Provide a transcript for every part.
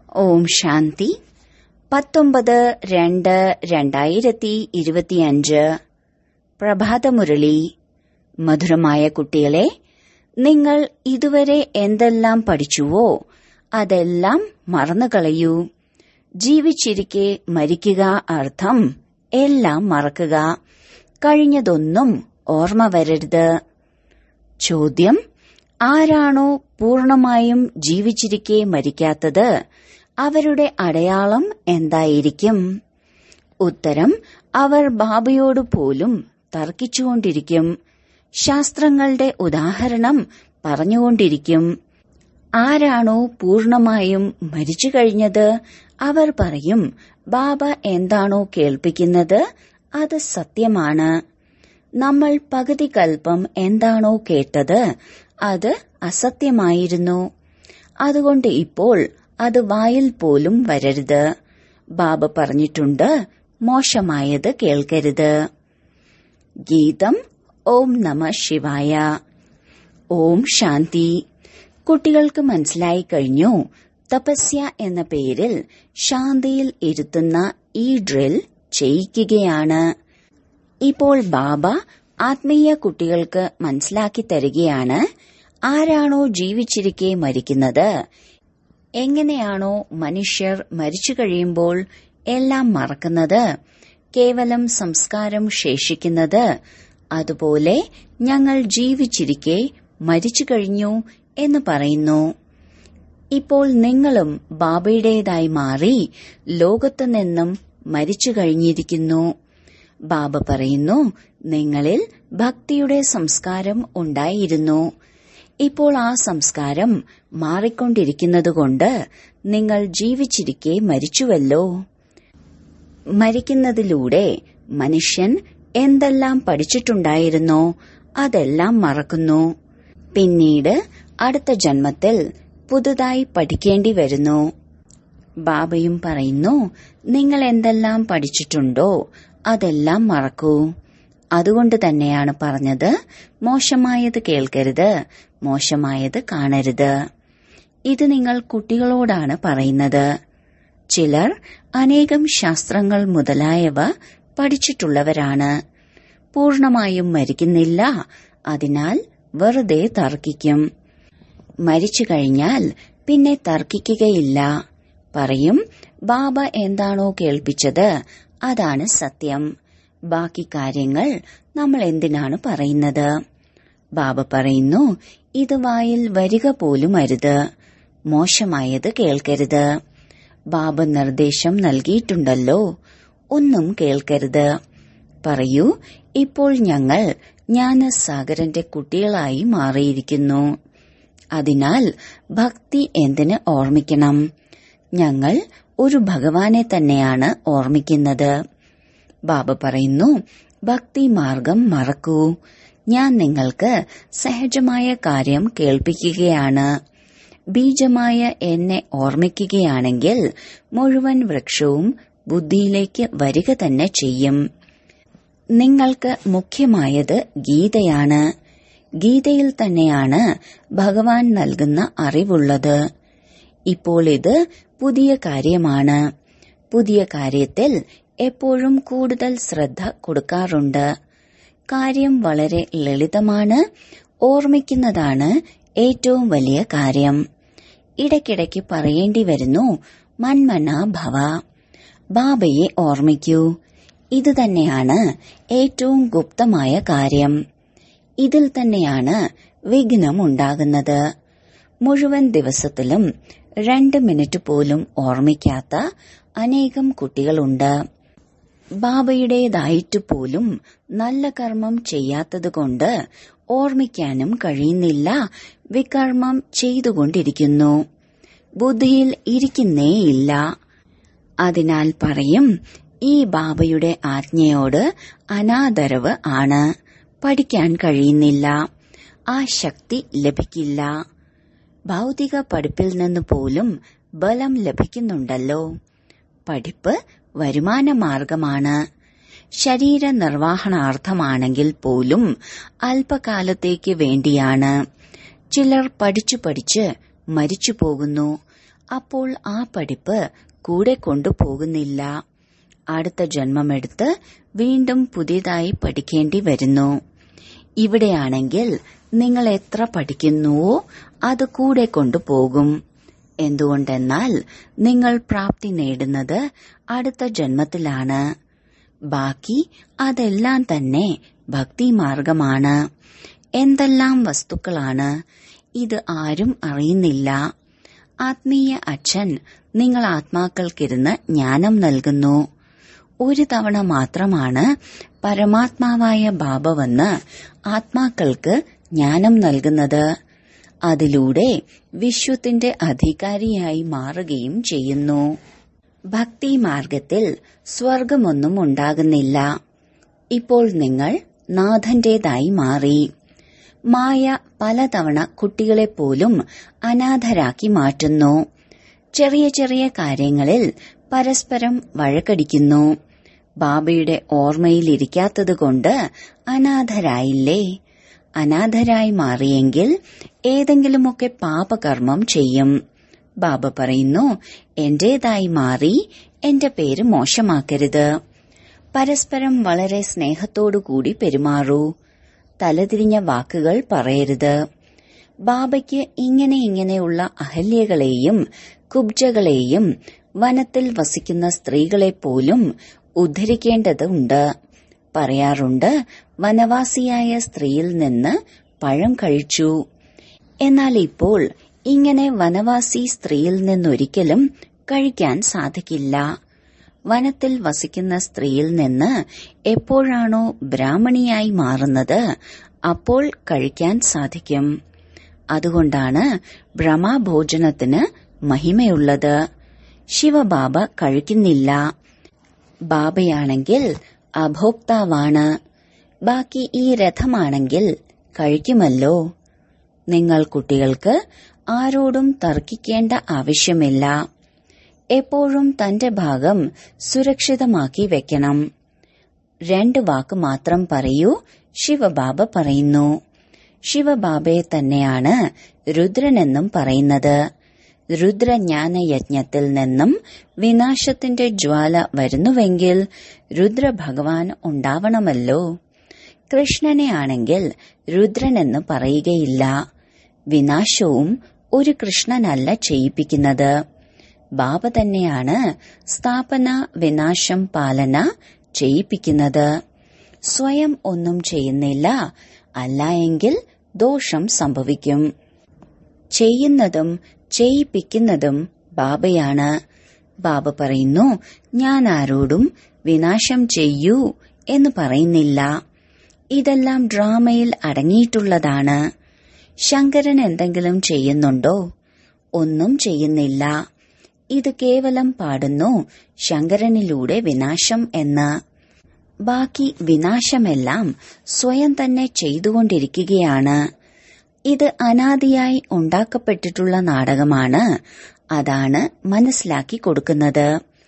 ഓം ശാന്തി പത്തൊമ്പത് രണ്ട് രണ്ടായിരത്തി ഇരുപത്തിയഞ്ച് പ്രഭാതമുരളി മധുരമായ കുട്ടികളെ നിങ്ങൾ ഇതുവരെ എന്തെല്ലാം പഠിച്ചുവോ അതെല്ലാം മറന്നുകളയൂ ജീവിച്ചിരിക്കെ മരിക്കുക അർത്ഥം എല്ലാം മറക്കുക കഴിഞ്ഞതൊന്നും ഓർമ്മ വരരുത് ചോദ്യം ആരാണോ പൂർണമായും ജീവിച്ചിരിക്കെ മരിക്കാത്തത് അവരുടെ അടയാളം എന്തായിരിക്കും ഉത്തരം അവർ ബാബയോട് പോലും തർക്കിച്ചുകൊണ്ടിരിക്കും ശാസ്ത്രങ്ങളുടെ ഉദാഹരണം പറഞ്ഞുകൊണ്ടിരിക്കും ആരാണോ പൂർണമായും മരിച്ചു കഴിഞ്ഞത് അവർ പറയും ബാബ എന്താണോ കേൾപ്പിക്കുന്നത് അത് സത്യമാണ് നമ്മൾ പകുതി കൽപ്പം എന്താണോ കേട്ടത് അത് അസത്യമായിരുന്നു അതുകൊണ്ട് ഇപ്പോൾ അത് വായിൽ പോലും വരരുത് ബാബ പറഞ്ഞിട്ടുണ്ട് മോശമായത് കേൾക്കരുത് ഗീതം ഓം നമ ശിവായ ഓം ശാന്തി കുട്ടികൾക്ക് മനസ്സിലായി കഴിഞ്ഞു തപസ്യ എന്ന പേരിൽ ശാന്തിയിൽ ഇരുത്തുന്ന ഈ ഡ്രിൽ ചെയ്യിക്കുകയാണ് ഇപ്പോൾ ബാബ ആത്മീയ കുട്ടികൾക്ക് മനസ്സിലാക്കി തരികയാണ് ആരാണോ ജീവിച്ചിരിക്കെ മരിക്കുന്നത് എങ്ങനെയാണോ മനുഷ്യർ മരിച്ചു കഴിയുമ്പോൾ എല്ലാം മറക്കുന്നത് കേവലം സംസ്കാരം ശേഷിക്കുന്നത് അതുപോലെ ഞങ്ങൾ ജീവിച്ചിരിക്കെ മരിച്ചു കഴിഞ്ഞു എന്ന് പറയുന്നു ഇപ്പോൾ നിങ്ങളും ബാബയുടേതായി മാറി ലോകത്തു നിന്നും മരിച്ചു കഴിഞ്ഞിരിക്കുന്നു ബാബ പറയുന്നു നിങ്ങളിൽ ഭക്തിയുടെ സംസ്കാരം ഉണ്ടായിരുന്നു ഇപ്പോൾ ആ സംസ്കാരം മാറിക്കൊണ്ടിരിക്കുന്നതുകൊണ്ട് നിങ്ങൾ ജീവിച്ചിരിക്കെ മരിച്ചുവല്ലോ മരിക്കുന്നതിലൂടെ മനുഷ്യൻ എന്തെല്ലാം പഠിച്ചിട്ടുണ്ടായിരുന്നോ അതെല്ലാം മറക്കുന്നു പിന്നീട് അടുത്ത ജന്മത്തിൽ പുതുതായി പഠിക്കേണ്ടി വരുന്നു ബാബയും പറയുന്നു നിങ്ങൾ എന്തെല്ലാം പഠിച്ചിട്ടുണ്ടോ അതെല്ലാം മറക്കൂ അതുകൊണ്ട് തന്നെയാണ് പറഞ്ഞത് മോശമായത് കേൾക്കരുത് മോശമായത് കാണരുത് ഇത് നിങ്ങൾ കുട്ടികളോടാണ് പറയുന്നത് ചിലർ അനേകം ശാസ്ത്രങ്ങൾ മുതലായവ പഠിച്ചിട്ടുള്ളവരാണ് പൂർണമായും മരിക്കുന്നില്ല അതിനാൽ വെറുതെ തർക്കിക്കും മരിച്ചു കഴിഞ്ഞാൽ പിന്നെ തർക്കിക്കുകയില്ല പറയും ബാബ എന്താണോ കേൾപ്പിച്ചത് അതാണ് സത്യം ബാക്കി കാര്യങ്ങൾ നമ്മൾ എന്തിനാണ് പറയുന്നത് ബാബ പറയുന്നു ഇത് വായിൽ വരിക പോലും അരുത് മോശമായത് കേൾക്കരുത് ബാബ നിർദ്ദേശം നൽകിയിട്ടുണ്ടല്ലോ ഒന്നും കേൾക്കരുത് പറയൂ ഇപ്പോൾ ഞങ്ങൾ ജ്ഞാനസാഗരന്റെ കുട്ടികളായി മാറിയിരിക്കുന്നു അതിനാൽ ഭക്തി എന്തിന് ഓർമ്മിക്കണം ഞങ്ങൾ ഒരു ഭഗവാനെ തന്നെയാണ് ഓർമ്മിക്കുന്നത് ബാബ പറയുന്നു ഭക്തി മാർഗം മറക്കൂ ഞാൻ നിങ്ങൾക്ക് സഹജമായ കാര്യം കേൾപ്പിക്കുകയാണ് ബീജമായ എന്നെ ഓർമ്മിക്കുകയാണെങ്കിൽ മുഴുവൻ വൃക്ഷവും ബുദ്ധിയിലേക്ക് വരിക തന്നെ ചെയ്യും നിങ്ങൾക്ക് മുഖ്യമായത് ഗീതയാണ് ഗീതയിൽ തന്നെയാണ് ഭഗവാൻ നൽകുന്ന അറിവുള്ളത് ഇപ്പോൾ ഇത് പുതിയ കാര്യമാണ് പുതിയ കാര്യത്തിൽ എപ്പോഴും കൂടുതൽ ശ്രദ്ധ കൊടുക്കാറുണ്ട് കാര്യം വളരെ ലളിതമാണ് ഓർമ്മിക്കുന്നതാണ് ഏറ്റവും വലിയ കാര്യം ഇടയ്ക്കിടയ്ക്ക് പറയേണ്ടി വരുന്നു മന്മന ഭവ ബാബയെ ഓർമ്മിക്കൂ ഇത് തന്നെയാണ് ഏറ്റവും ഗുപ്തമായ കാര്യം ഇതിൽ തന്നെയാണ് വിഘ്നം ഉണ്ടാകുന്നത് മുഴുവൻ ദിവസത്തിലും രണ്ട് മിനിറ്റ് പോലും ഓർമ്മിക്കാത്ത അനേകം കുട്ടികളുണ്ട് ബാബയുടേതായിട്ട് പോലും നല്ല കർമ്മം ചെയ്യാത്തതുകൊണ്ട് ഓർമ്മിക്കാനും കഴിയുന്നില്ല വികർമ്മം ചെയ്തുകൊണ്ടിരിക്കുന്നു ബുദ്ധിയിൽ ഇരിക്കുന്നേയില്ല അതിനാൽ പറയും ഈ ബാബയുടെ ആജ്ഞയോട് അനാദരവ് ആണ് പഠിക്കാൻ കഴിയുന്നില്ല ആ ശക്തി ലഭിക്കില്ല ഭൗതിക പഠിപ്പിൽ നിന്ന് പോലും ബലം ലഭിക്കുന്നുണ്ടല്ലോ പഠിപ്പ് വരുമാന മാർഗമാണ് ശരീര നിർവഹണാർത്ഥമാണെങ്കിൽ പോലും അല്പകാലത്തേക്ക് വേണ്ടിയാണ് ചിലർ പഠിച്ചു പഠിച്ച് മരിച്ചു പോകുന്നു അപ്പോൾ ആ പഠിപ്പ് കൂടെ കൊണ്ടുപോകുന്നില്ല അടുത്ത ജന്മമെടുത്ത് വീണ്ടും പുതിയതായി പഠിക്കേണ്ടി വരുന്നു ഇവിടെയാണെങ്കിൽ നിങ്ങൾ എത്ര പഠിക്കുന്നുവോ അത് കൂടെ കൊണ്ടുപോകും എന്തുകൊണ്ടെന്നാൽ നിങ്ങൾ പ്രാപ്തി നേടുന്നത് അടുത്ത ജന്മത്തിലാണ് ബാക്കി അതെല്ലാം തന്നെ ഭക്തിമാർഗമാണ് എന്തെല്ലാം വസ്തുക്കളാണ് ഇത് ആരും അറിയുന്നില്ല ആത്മീയ അച്ഛൻ നിങ്ങൾ ആത്മാക്കൾക്കിരുന്ന് ജ്ഞാനം നൽകുന്നു ഒരു തവണ മാത്രമാണ് പരമാത്മാവായ ബാബ വന്ന് ആത്മാക്കൾക്ക് ജ്ഞാനം നൽകുന്നത് അതിലൂടെ വിശ്വത്തിന്റെ അധികാരിയായി മാറുകയും ചെയ്യുന്നു ഭക്തി മാർഗത്തിൽ സ്വർഗമൊന്നും ഉണ്ടാകുന്നില്ല ഇപ്പോൾ നിങ്ങൾ നാഥന്റേതായി മാറി മായ പലതവണ കുട്ടികളെ പോലും അനാഥരാക്കി മാറ്റുന്നു ചെറിയ ചെറിയ കാര്യങ്ങളിൽ പരസ്പരം വഴക്കടിക്കുന്നു ബാബയുടെ ഓർമ്മയിലിരിക്കാത്തതുകൊണ്ട് അനാഥരായില്ലേ അനാഥരായി മാറിയെങ്കിൽ ഏതെങ്കിലുമൊക്കെ പാപകർമ്മം ചെയ്യും ബാബ പറയുന്നു എന്റേതായി മാറി എന്റെ പേര് മോശമാക്കരുത് പരസ്പരം വളരെ സ്നേഹത്തോടുകൂടി പെരുമാറൂ തലതിരിഞ്ഞ വാക്കുകൾ പറയരുത് ബാബയ്ക്ക് ഇങ്ങനെ ഇങ്ങനെയുള്ള അഹല്യകളെയും കുബ്ജകളെയും വനത്തിൽ വസിക്കുന്ന സ്ത്രീകളെ പോലും ഉദ്ധരിക്കേണ്ടതുണ്ട് പറയാറുണ്ട് വനവാസിയായ സ്ത്രീയിൽ നിന്ന് പഴം കഴിച്ചു എന്നാൽ ഇപ്പോൾ ഇങ്ങനെ വനവാസി സ്ത്രീയിൽ നിന്നൊരിക്കലും കഴിക്കാൻ സാധിക്കില്ല വനത്തിൽ വസിക്കുന്ന സ്ത്രീയിൽ നിന്ന് എപ്പോഴാണോ ബ്രാഹ്മണിയായി മാറുന്നത് അപ്പോൾ കഴിക്കാൻ സാധിക്കും അതുകൊണ്ടാണ് ബ്രഹ്മഭോജനത്തിന് മഹിമയുള്ളത് ശിവബാബ കഴിക്കുന്നില്ല ബാബയാണെങ്കിൽ അഭോക്താവാണ് ബാക്കി ഈ രഥമാണെങ്കിൽ കഴിക്കുമല്ലോ നിങ്ങൾ കുട്ടികൾക്ക് ആരോടും തർക്കിക്കേണ്ട ആവശ്യമില്ല എപ്പോഴും തന്റെ ഭാഗം സുരക്ഷിതമാക്കി വെക്കണം രണ്ട് വാക്ക് മാത്രം പറയൂ ശിവബാബ പറയുന്നു ശിവബാബയെ തന്നെയാണ് രുദ്രനെന്നും പറയുന്നത് രുദ്രജ്ഞാന യജ്ഞത്തിൽ നിന്നും വിനാശത്തിന്റെ ജ്വാല വരുന്നുവെങ്കിൽ രുദ്രഭഗവാൻ ഉണ്ടാവണമല്ലോ കൃഷ്ണനെ ആണെങ്കിൽ രുദ്രനെന്ന് പറയുകയില്ല വിനാശവും ഒരു കൃഷ്ണനല്ല ചെയ്യിപ്പിക്കുന്നത് ബാബ തന്നെയാണ് സ്ഥാപന വിനാശം പാലന ചെയ്യിപ്പിക്കുന്നത് സ്വയം ഒന്നും ചെയ്യുന്നില്ല അല്ല എങ്കിൽ ദോഷം സംഭവിക്കും ചെയ്യുന്നതും ചെയ്യിപ്പിക്കുന്നതും ബാബയാണ് ബാബ പറയുന്നു ഞാൻ ആരോടും വിനാശം ചെയ്യൂ എന്ന് പറയുന്നില്ല ഇതെല്ലാം ഡ്രാമയിൽ അടങ്ങിയിട്ടുള്ളതാണ് ശങ്കരൻ എന്തെങ്കിലും ചെയ്യുന്നുണ്ടോ ഒന്നും ചെയ്യുന്നില്ല ഇത് കേവലം പാടുന്നു ശങ്കരനിലൂടെ വിനാശം എന്ന് ബാക്കി വിനാശമെല്ലാം സ്വയം തന്നെ ചെയ്തുകൊണ്ടിരിക്കുകയാണ് ഇത് അനാദിയായി ഉണ്ടാക്കപ്പെട്ടിട്ടുള്ള നാടകമാണ് അതാണ് മനസ്സിലാക്കി കൊടുക്കുന്നത്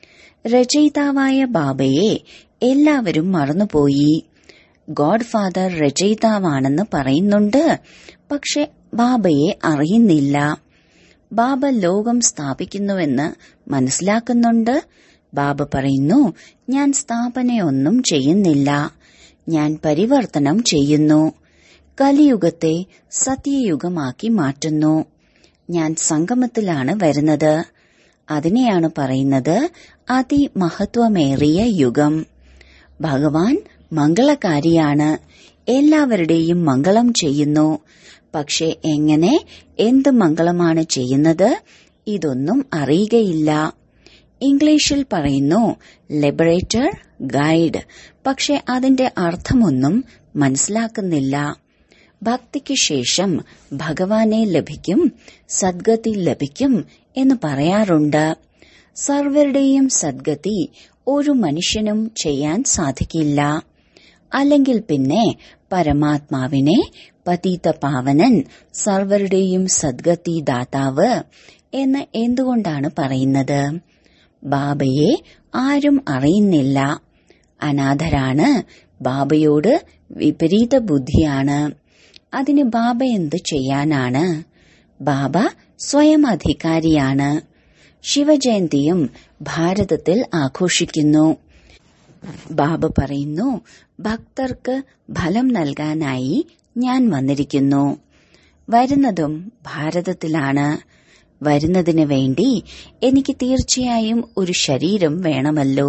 രചയിതാവായ ബാബയെ എല്ലാവരും മറന്നുപോയി ഗോഡ് ഫാദർ രചയിതാവാണെന്ന് പറയുന്നുണ്ട് പക്ഷെ ബാബയെ അറിയുന്നില്ല ബാബ ലോകം സ്ഥാപിക്കുന്നുവെന്ന് മനസ്സിലാക്കുന്നുണ്ട് ബാബ പറയുന്നു ഞാൻ സ്ഥാപനയൊന്നും ചെയ്യുന്നില്ല ഞാൻ പരിവർത്തനം ചെയ്യുന്നു കലിയുഗത്തെ സത്യയുഗമാക്കി മാറ്റുന്നു ഞാൻ സംഗമത്തിലാണ് വരുന്നത് അതിനെയാണ് പറയുന്നത് അതിമഹത്വമേറിയ യുഗം ഭഗവാൻ മംഗളകാരിയാണ് എല്ലാവരുടെയും മംഗളം ചെയ്യുന്നു പക്ഷെ എങ്ങനെ എന്ത് മംഗളമാണ് ചെയ്യുന്നത് ഇതൊന്നും അറിയുകയില്ല ഇംഗ്ലീഷിൽ പറയുന്നു ലിബറേറ്റർ ഗൈഡ് പക്ഷെ അതിന്റെ അർത്ഥമൊന്നും മനസ്സിലാക്കുന്നില്ല ഭക്തിക്ക് ശേഷം ഭഗവാനെ ലഭിക്കും സദ്ഗതി ലഭിക്കും എന്ന് പറയാറുണ്ട് സർവരുടെയും സദ്ഗതി ഒരു മനുഷ്യനും ചെയ്യാൻ സാധിക്കില്ല അല്ലെങ്കിൽ പിന്നെ പരമാത്മാവിനെ പതീത പാവനൻ സർവരുടെയും സദ്ഗതി ദാതാവ് എന്ന് എന്തുകൊണ്ടാണ് പറയുന്നത് ബാബയെ ആരും അറിയുന്നില്ല അനാഥരാണ് ബാബയോട് വിപരീത ബുദ്ധിയാണ് അതിന് ബാബ എന്തു ചെയ്യാനാണ് ബാബ സ്വയം അധികാരിയാണ് ശിവജയന്തിയും ഭാരതത്തിൽ ആഘോഷിക്കുന്നു ബാബ പറയുന്നു ഭക്തർക്ക് ഫലം നൽകാനായി ഞാൻ വന്നിരിക്കുന്നു വരുന്നതും ഭാരതത്തിലാണ് വരുന്നതിന് വേണ്ടി എനിക്ക് തീർച്ചയായും ഒരു ശരീരം വേണമല്ലോ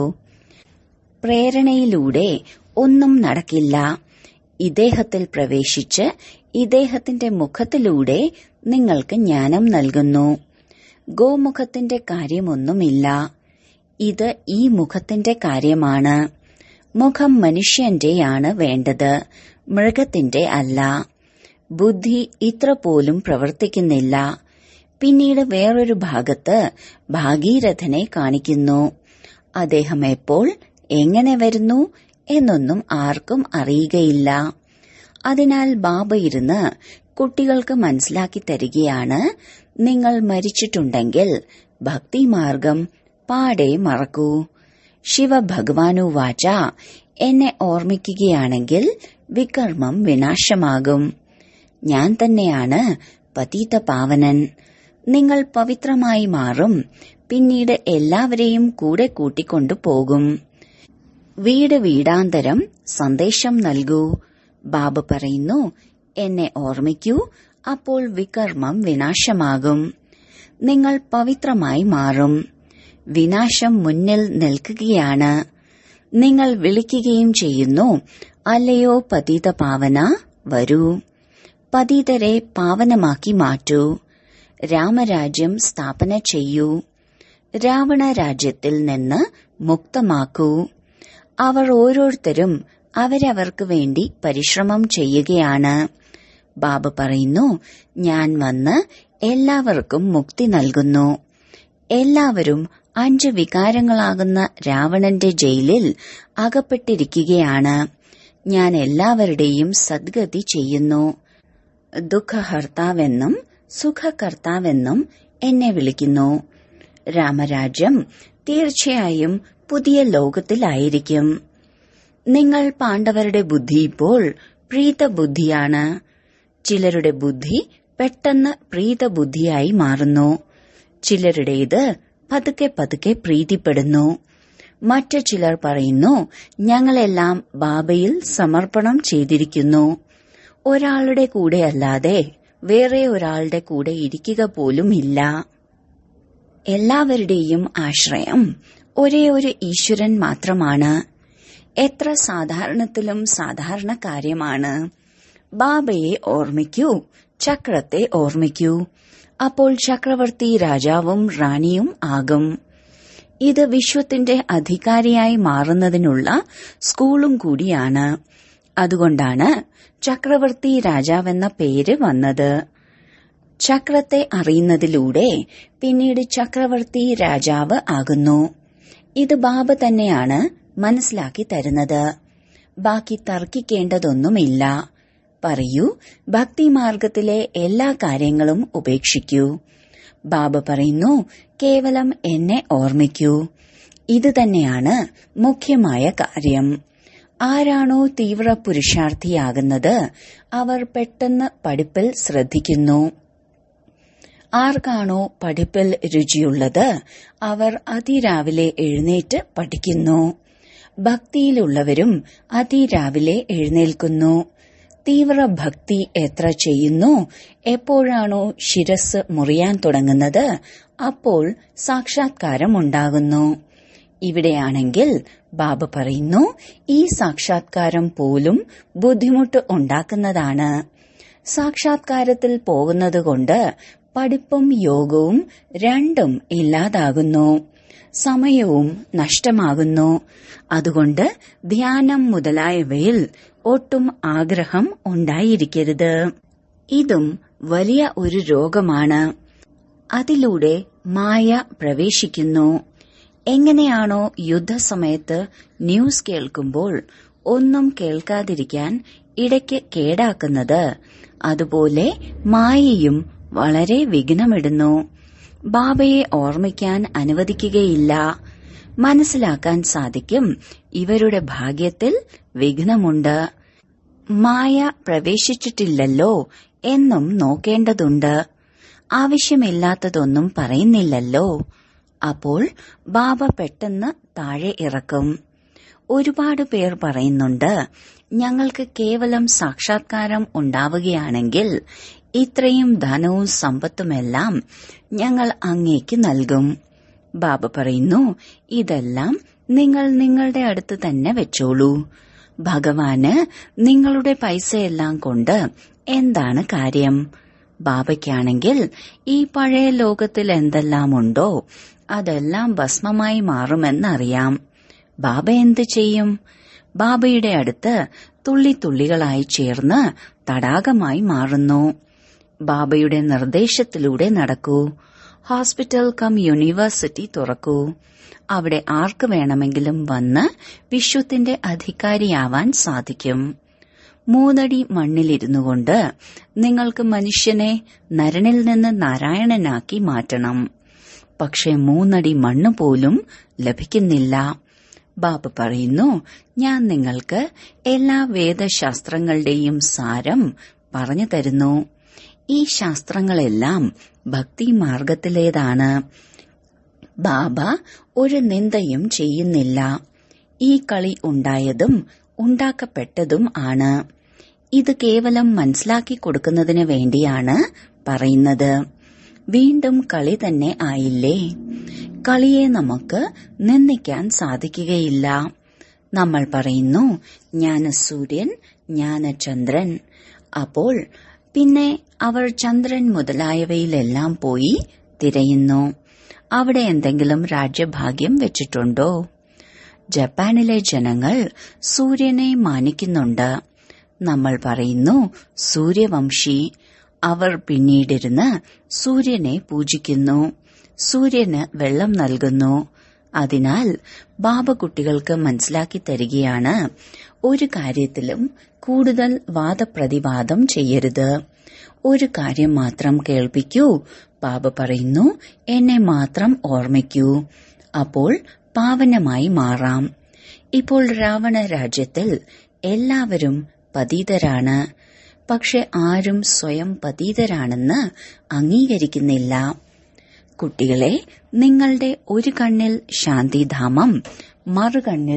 പ്രേരണയിലൂടെ ഒന്നും നടക്കില്ല ഇദ്ദേഹത്തിൽ പ്രവേശിച്ച് ഇദ്ദേഹത്തിന്റെ മുഖത്തിലൂടെ നിങ്ങൾക്ക് ജ്ഞാനം നൽകുന്നു ഗോമുഖത്തിന്റെ കാര്യമൊന്നുമില്ല ഇത് ഈ മുഖത്തിന്റെ കാര്യമാണ് മുഖം മനുഷ്യന്റെയാണ് വേണ്ടത് മൃഗത്തിന്റെ അല്ല ബുദ്ധി ഇത്ര പോലും പ്രവർത്തിക്കുന്നില്ല പിന്നീട് വേറൊരു ഭാഗത്ത് ഭാഗീരഥനെ കാണിക്കുന്നു അദ്ദേഹം എപ്പോൾ എങ്ങനെ വരുന്നു എന്നൊന്നും ആർക്കും അറിയുകയില്ല അതിനാൽ ബാബ ഇരുന്ന് കുട്ടികൾക്ക് മനസ്സിലാക്കി തരികയാണ് നിങ്ങൾ മരിച്ചിട്ടുണ്ടെങ്കിൽ ഭക്തിമാർഗം പാടെ മറക്കൂ ശിവഭഗവാനു വാച എന്നെ ഓർമ്മിക്കുകയാണെങ്കിൽ വികർമ്മം വിനാശമാകും ഞാൻ തന്നെയാണ് പതീത പാവനൻ നിങ്ങൾ പവിത്രമായി മാറും പിന്നീട് എല്ലാവരെയും കൂടെ കൂട്ടിക്കൊണ്ടു പോകും വീട് വീടാന്തരം സന്ദേശം നൽകൂ ബാബ പറയുന്നു എന്നെ ഓർമ്മിക്കൂ അപ്പോൾ വികർമ്മം വിനാശമാകും നിങ്ങൾ പവിത്രമായി മാറും വിനാശം മുന്നിൽ നിൽക്കുകയാണ് നിങ്ങൾ വിളിക്കുകയും ചെയ്യുന്നു അല്ലയോ പതീത പാവന വരൂ പതീതരെ പാവനമാക്കി മാറ്റൂ രാമരാജ്യം സ്ഥാപന ചെയ്യൂ രാവണ രാജ്യത്തിൽ നിന്ന് മുക്തമാക്കൂ അവർ ഓരോരുത്തരും അവരവർക്ക് വേണ്ടി പരിശ്രമം ചെയ്യുകയാണ് ബാബ പറയുന്നു ഞാൻ വന്ന് എല്ലാവർക്കും മുക്തി നൽകുന്നു എല്ലാവരും അഞ്ച് വികാരങ്ങളാകുന്ന രാവണന്റെ ജയിലിൽ അകപ്പെട്ടിരിക്കുകയാണ് ഞാൻ എല്ലാവരുടെയും സദ്ഗതി ചെയ്യുന്നു ദുഃഖഹർത്താവെന്നും സുഖകർത്താവെന്നും എന്നെ വിളിക്കുന്നു രാമരാജ്യം തീർച്ചയായും പുതിയ ലോകത്തിലായിരിക്കും നിങ്ങൾ പാണ്ഡവരുടെ ബുദ്ധി ഇപ്പോൾ പ്രീതബുദ്ധിയാണ് ചിലരുടെ ബുദ്ധി പെട്ടെന്ന് പ്രീതബുദ്ധിയായി മാറുന്നു ചിലരുടേത് പതുക്കെ പതുക്കെ പ്രീതിപ്പെടുന്നു മറ്റു ചിലർ പറയുന്നു ഞങ്ങളെല്ലാം ബാബയിൽ സമർപ്പണം ചെയ്തിരിക്കുന്നു ഒരാളുടെ കൂടെ അല്ലാതെ വേറെ ഒരാളുടെ കൂടെ ഇരിക്കുക പോലും ഇല്ല എല്ലാവരുടെയും ആശ്രയം ഒരേ ഒരു ഈശ്വരൻ മാത്രമാണ് എത്ര സാധാരണത്തിലും സാധാരണ കാര്യമാണ് ബാബയെ ഓർമ്മിക്കൂ ചക്രത്തെ ഓർമ്മിക്കൂ അപ്പോൾ ചക്രവർത്തി രാജാവും റാണിയും ആകും ഇത് വിശ്വത്തിന്റെ അധികാരിയായി മാറുന്നതിനുള്ള സ്കൂളും കൂടിയാണ് അതുകൊണ്ടാണ് ചക്രവർത്തി രാജാവെന്ന പേര് വന്നത് ചക്രത്തെ അറിയുന്നതിലൂടെ പിന്നീട് ചക്രവർത്തി രാജാവ് ആകുന്നു ഇത് ബാബ തന്നെയാണ് മനസ്സിലാക്കി തരുന്നത് ബാക്കി തർക്കിക്കേണ്ടതൊന്നുമില്ല പറയൂ ഭക്തിമാർഗത്തിലെ എല്ലാ കാര്യങ്ങളും ഉപേക്ഷിക്കൂ ബാബ പറയുന്നു കേവലം എന്നെ ഓർമ്മിക്കൂ ഇത് തന്നെയാണ് മുഖ്യമായ കാര്യം ആരാണോ തീവ്ര പുരുഷാർത്ഥിയാകുന്നത് അവർ പെട്ടെന്ന് പഠിപ്പിൽ ശ്രദ്ധിക്കുന്നു ആർക്കാണോ പഠിപ്പിൽ രുചിയുള്ളത് അവർ അതിരാവിലെ എഴുന്നേറ്റ് പഠിക്കുന്നു ഭക്തിയിലുള്ളവരും അതിരാവിലെ എഴുന്നേൽക്കുന്നു തീവ്ര ഭക്തി എത്ര ചെയ്യുന്നു എപ്പോഴാണോ ശിരസ് മുറിയാൻ തുടങ്ങുന്നത് അപ്പോൾ സാക്ഷാത്കാരം ഉണ്ടാകുന്നു ഇവിടെയാണെങ്കിൽ ബാബ പറയുന്നു ഈ സാക്ഷാത്കാരം പോലും ബുദ്ധിമുട്ട് ഉണ്ടാക്കുന്നതാണ് സാക്ഷാത്കാരത്തിൽ പോകുന്നതുകൊണ്ട് പഠിപ്പും യോഗവും രണ്ടും ഇല്ലാതാകുന്നു സമയവും നഷ്ടമാകുന്നു അതുകൊണ്ട് ധ്യാനം മുതലായവയിൽ ഒട്ടും ആഗ്രഹം ഉണ്ടായിരിക്കരുത് ഇതും വലിയ ഒരു രോഗമാണ് അതിലൂടെ മായ പ്രവേശിക്കുന്നു എങ്ങനെയാണോ യുദ്ധസമയത്ത് ന്യൂസ് കേൾക്കുമ്പോൾ ഒന്നും കേൾക്കാതിരിക്കാൻ ഇടയ്ക്ക് കേടാക്കുന്നത് അതുപോലെ മായയും വളരെ വിഘ്നമിടുന്നു ബാബയെ ഓർമ്മിക്കാൻ അനുവദിക്കുകയില്ല മനസ്സിലാക്കാൻ സാധിക്കും ഇവരുടെ ഭാഗ്യത്തിൽ വിഘ്നമുണ്ട് മായ പ്രവേശിച്ചിട്ടില്ലല്ലോ എന്നും നോക്കേണ്ടതുണ്ട് ആവശ്യമില്ലാത്തതൊന്നും പറയുന്നില്ലല്ലോ അപ്പോൾ ബാബ പെട്ടെന്ന് താഴെ ഇറക്കും ഒരുപാട് പേർ പറയുന്നുണ്ട് ഞങ്ങൾക്ക് കേവലം സാക്ഷാത്കാരം ഉണ്ടാവുകയാണെങ്കിൽ ഇത്രയും ധനവും സമ്പത്തുമെല്ലാം ഞങ്ങൾ അങ്ങേക്ക് നൽകും ബാബ പറയുന്നു ഇതെല്ലാം നിങ്ങൾ നിങ്ങളുടെ അടുത്ത് തന്നെ വെച്ചോളൂ ഭഗവാന് നിങ്ങളുടെ പൈസയെല്ലാം കൊണ്ട് എന്താണ് കാര്യം ബാബയ്ക്കാണെങ്കിൽ ഈ പഴയ ലോകത്തിൽ എന്തെല്ലാമുണ്ടോ അതെല്ലാം ഭസ്മമായി മാറുമെന്നറിയാം ബാബ എന്ത് ചെയ്യും ബാബയുടെ അടുത്ത് തുള്ളിത്തുള്ളികളായി ചേർന്ന് തടാകമായി മാറുന്നു ബാബയുടെ നിർദ്ദേശത്തിലൂടെ നടക്കൂ ഹോസ്പിറ്റൽ കം യൂണിവേഴ്സിറ്റി തുറക്കൂ അവിടെ ആർക്ക് വേണമെങ്കിലും വന്ന് വിശ്വത്തിന്റെ അധികാരിയാവാൻ സാധിക്കും മൂന്നടി മണ്ണിലിരുന്നു കൊണ്ട് നിങ്ങൾക്ക് മനുഷ്യനെ നരനിൽ നിന്ന് നാരായണനാക്കി മാറ്റണം പക്ഷെ മൂന്നടി മണ്ണ് പോലും ലഭിക്കുന്നില്ല ബാബ പറയുന്നു ഞാൻ നിങ്ങൾക്ക് എല്ലാ വേദശാസ്ത്രങ്ങളുടെയും സാരം പറഞ്ഞു തരുന്നു ഈ ശാസ്ത്രങ്ങളെല്ലാം ഭക്തി മാർഗത്തിലേതാണ് ബാബ ഒരു നിന്ദയും ചെയ്യുന്നില്ല ഈ കളി ഉണ്ടായതും ഉണ്ടാക്കപ്പെട്ടതും ആണ് ഇത് കേവലം മനസ്സിലാക്കി കൊടുക്കുന്നതിന് വേണ്ടിയാണ് പറയുന്നത് വീണ്ടും കളി തന്നെ ആയില്ലേ കളിയെ നമുക്ക് നിന്ദിക്കാൻ സാധിക്കുകയില്ല നമ്മൾ പറയുന്നു ജ്ഞാന സൂര്യൻ ജ്ഞാന ചന്ദ്രൻ അപ്പോൾ പിന്നെ അവർ ചന്ദ്രൻ മുതലായവയിലെല്ലാം പോയി തിരയുന്നു അവിടെ എന്തെങ്കിലും രാജ്യഭാഗ്യം വെച്ചിട്ടുണ്ടോ ജപ്പാനിലെ ജനങ്ങൾ സൂര്യനെ മാനിക്കുന്നുണ്ട് നമ്മൾ പറയുന്നു സൂര്യവംശി അവർ പിന്നീടിരുന്ന് സൂര്യനെ പൂജിക്കുന്നു സൂര്യന് വെള്ളം നൽകുന്നു അതിനാൽ ബാബ കുട്ടികൾക്ക് മനസ്സിലാക്കി തരികയാണ് ഒരു കാര്യത്തിലും കൂടുതൽ വാദപ്രതിവാദം ചെയ്യരുത് ഒരു കാര്യം മാത്രം കേൾപ്പിക്കൂ ബാബ പറയുന്നു എന്നെ മാത്രം ഓർമ്മിക്കൂ അപ്പോൾ പാവനമായി മാറാം ഇപ്പോൾ രാവണ രാജ്യത്തിൽ എല്ലാവരും പതീതരാണ് പക്ഷെ ആരും സ്വയം പതീതരാണെന്ന് അംഗീകരിക്കുന്നില്ല കുട്ടികളെ നിങ്ങളുടെ ഒരു കണ്ണിൽ ശാന്തിധാമം മറുകണ്ണിൽ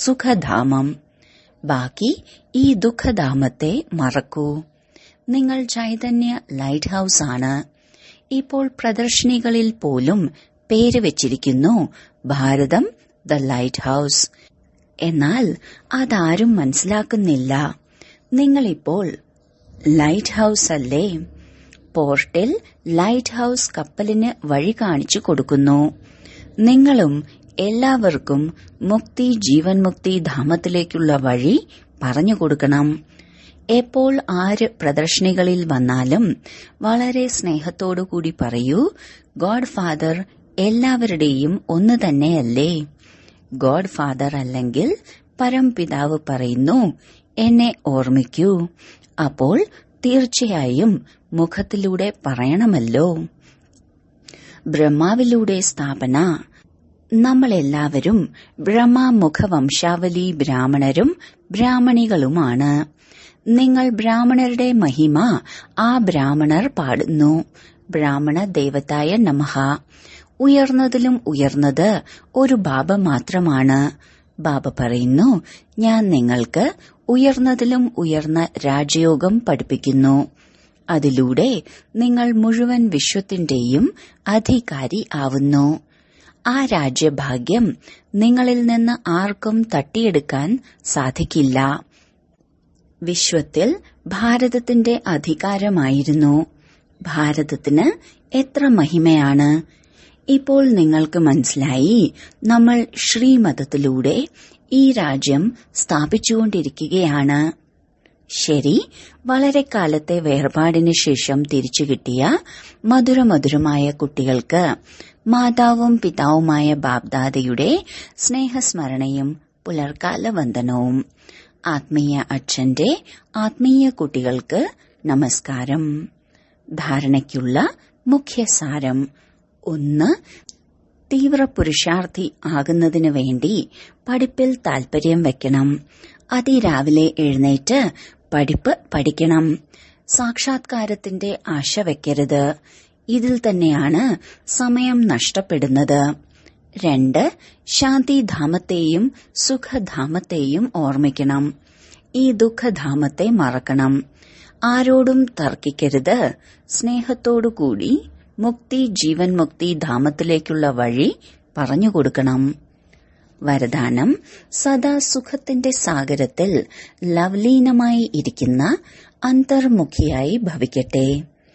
സുഖധാമം ബാക്കി ഈ ദുഃഖധാമത്തെ മറക്കൂ നിങ്ങൾ ചൈതന്യ ലൈറ്റ് ഹൌസ് ആണ് ഇപ്പോൾ പ്രദർശനികളിൽ പോലും പേര് വെച്ചിരിക്കുന്നു ഭാരതം ദ ലൈറ്റ് ഹൌസ് എന്നാൽ അതാരും മനസ്സിലാക്കുന്നില്ല നിങ്ങളിപ്പോൾ ലൈറ്റ് ഹൌസ് അല്ലേ പോർട്ടിൽ ലൈറ്റ് ഹൌസ് കപ്പലിന് വഴി കാണിച്ചു കൊടുക്കുന്നു നിങ്ങളും എല്ലാവർക്കും മുക്തി ജീവൻ മുക്തി ധാമത്തിലേക്കുള്ള വഴി പറഞ്ഞു കൊടുക്കണം എപ്പോൾ ആര് പ്രദർശനികളിൽ വന്നാലും വളരെ സ്നേഹത്തോടു കൂടി പറയൂ ഗോഡ് ഫാദർ എല്ലാവരുടെയും ഒന്ന് തന്നെയല്ലേ ഗോഡ് ഫാദർ അല്ലെങ്കിൽ പരംപിതാവ് പറയുന്നു എന്നെ ഓർമ്മിക്കൂ അപ്പോൾ തീർച്ചയായും മുഖത്തിലൂടെ പറയണമല്ലോ ബ്രഹ്മാവിലൂടെ സ്ഥാപന നമ്മളെല്ലാവരും ബ്രഹ്മമുഖ വംശാവലി ബ്രാഹ്മണരും ബ്രാഹ്മണികളുമാണ് നിങ്ങൾ ബ്രാഹ്മണരുടെ മഹിമ ആ ബ്രാഹ്മണർ പാടുന്നു ബ്രാഹ്മണ ദേവതായ നമഹ ഉയർന്നതിലും ഉയർന്നത് ഒരു ബാബ മാത്രമാണ് ബാബ പറയുന്നു ഞാൻ നിങ്ങൾക്ക് ഉയർന്നതിലും ഉയർന്ന രാജയോഗം പഠിപ്പിക്കുന്നു അതിലൂടെ നിങ്ങൾ മുഴുവൻ വിശ്വത്തിന്റെയും അധികാരി ആവുന്നു ആ രാജ്യഭാഗ്യം നിങ്ങളിൽ നിന്ന് ആർക്കും തട്ടിയെടുക്കാൻ സാധിക്കില്ല വിശ്വത്തിൽ ഭാരതത്തിന്റെ അധികാരമായിരുന്നു ഭാരതത്തിന് എത്ര മഹിമയാണ് ഇപ്പോൾ നിങ്ങൾക്ക് മനസ്സിലായി നമ്മൾ ശ്രീമതത്തിലൂടെ ഈ രാജ്യം സ്ഥാപിച്ചുകൊണ്ടിരിക്കുകയാണ് ശരി വളരെ കാലത്തെ വേർപാടിന് ശേഷം തിരിച്ചു കിട്ടിയ മധുരമധുരമായ കുട്ടികൾക്ക് മാതാവും പിതാവുമായ ബാബ്ദാദയുടെ സ്നേഹസ്മരണയും പുലർക്കാല വന്ദനവും ആത്മീയ അച്ഛന്റെ ആത്മീയ കുട്ടികൾക്ക് നമസ്കാരം ധാരണയ്ക്കുള്ള മുഖ്യസാരം ഒന്ന് തീവ്ര പുരുഷാർത്ഥി ആകുന്നതിനു വേണ്ടി പഠിപ്പിൽ താൽപര്യം വെക്കണം അതിരാവിലെ എഴുന്നേറ്റ് പഠിപ്പ് പഠിക്കണം സാക്ഷാത്കാരത്തിന്റെ ആശ വെക്കരുത് ഇതിൽ തന്നെയാണ് സമയം നഷ്ടപ്പെടുന്നത് രണ്ട് ശാന്തിധാമത്തെയും സുഖധാമത്തെയും ഓർമ്മിക്കണം ഈ ദുഃഖധാമത്തെ മറക്കണം ആരോടും തർക്കിക്കരുത് സ്നേഹത്തോടുകൂടി മുക്തി ജീവൻ മുക്തി ധാമത്തിലേക്കുള്ള വഴി പറഞ്ഞുകൊടുക്കണം വരദാനം സദാ സുഖത്തിന്റെ സാഗരത്തിൽ ലവ്ലീനമായി ഇരിക്കുന്ന അന്തർമുഖിയായി ഭവിക്കട്ടെ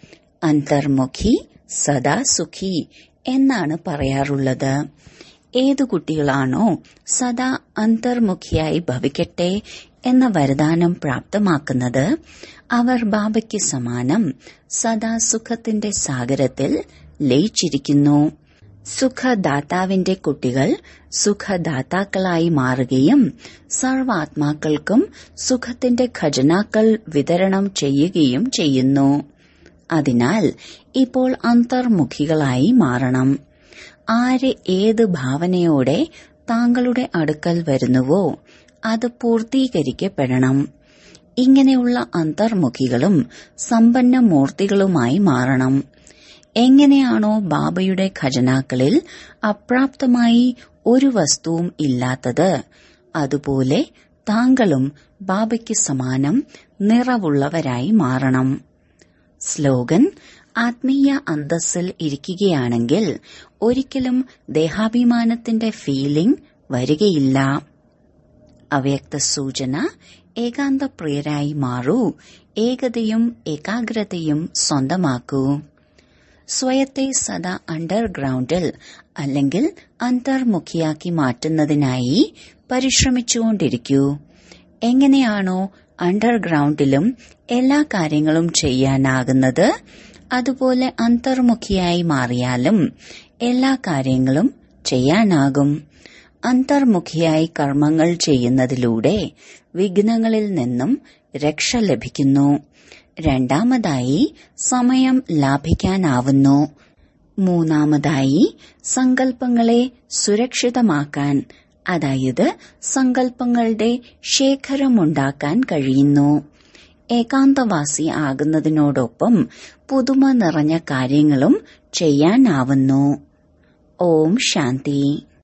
അന്തർമുഖി സദാ സുഖി എന്നാണ് പറയാറുള്ളത് ഏതു കുട്ടികളാണോ സദാ അന്തർമുഖിയായി ഭവിക്കട്ടെ എന്ന വരദാനം പ്രാപ്തമാക്കുന്നത് അവർ ബാബയ്ക്ക് സമാനം സദാ സുഖത്തിന്റെ സാഗരത്തിൽ ലയിച്ചിരിക്കുന്നു സുഖദാതാവിന്റെ കുട്ടികൾ സുഖദാതാക്കളായി മാറുകയും സർവാത്മാക്കൾക്കും സുഖത്തിന്റെ ഖജനാക്കൾ വിതരണം ചെയ്യുകയും ചെയ്യുന്നു അതിനാൽ ഇപ്പോൾ അന്തർമുഖികളായി മാറണം ആര് ഏത് ഭാവനയോടെ താങ്കളുടെ അടുക്കൽ വരുന്നുവോ അത് പൂർത്തീകരിക്കപ്പെടണം ഇങ്ങനെയുള്ള അന്തർമുഖികളും സമ്പന്ന മൂർത്തികളുമായി മാറണം എങ്ങനെയാണോ ബാബയുടെ ഖജനാക്കളിൽ അപ്രാപ്തമായി ഒരു വസ്തുവും ഇല്ലാത്തത് അതുപോലെ താങ്കളും ബാബയ്ക്ക് സമാനം നിറവുള്ളവരായി മാറണം സ്ലോഗൻ ആത്മീയ അന്തസ്സിൽ ഇരിക്കുകയാണെങ്കിൽ ഒരിക്കലും ദേഹാഭിമാനത്തിന്റെ ഫീലിംഗ് വരികയില്ല അവ്യക്ത സൂചന ഏകാന്തപ്രിയരായി മാറൂ ഏകതയും ഏകാഗ്രതയും സ്വന്തമാക്കൂ സ്വയത്തെ സദാ അണ്ടർഗ്രൗണ്ടിൽ അല്ലെങ്കിൽ അന്തർമുഖിയാക്കി മാറ്റുന്നതിനായി പരിശ്രമിച്ചുകൊണ്ടിരിക്കൂ എങ്ങനെയാണോ അണ്ടർഗ്രൗണ്ടിലും എല്ലാ കാര്യങ്ങളും ചെയ്യാനാകുന്നത് അതുപോലെ അന്തർമുഖിയായി മാറിയാലും എല്ലാ കാര്യങ്ങളും ചെയ്യാനാകും അന്തർമുഖിയായി കർമ്മങ്ങൾ ചെയ്യുന്നതിലൂടെ വിഘ്നങ്ങളിൽ നിന്നും രക്ഷ ലഭിക്കുന്നു രണ്ടാമതായി സമയം ലാഭിക്കാനാവുന്നു മൂന്നാമതായി സങ്കല്പങ്ങളെ സുരക്ഷിതമാക്കാൻ അതായത് സങ്കല്പങ്ങളുടെ ശേഖരമുണ്ടാക്കാൻ കഴിയുന്നു ഏകാന്തവാസി ആകുന്നതിനോടൊപ്പം പുതുമ നിറഞ്ഞ കാര്യങ്ങളും ചെയ്യാനാവുന്നു ഓം ശാന്തി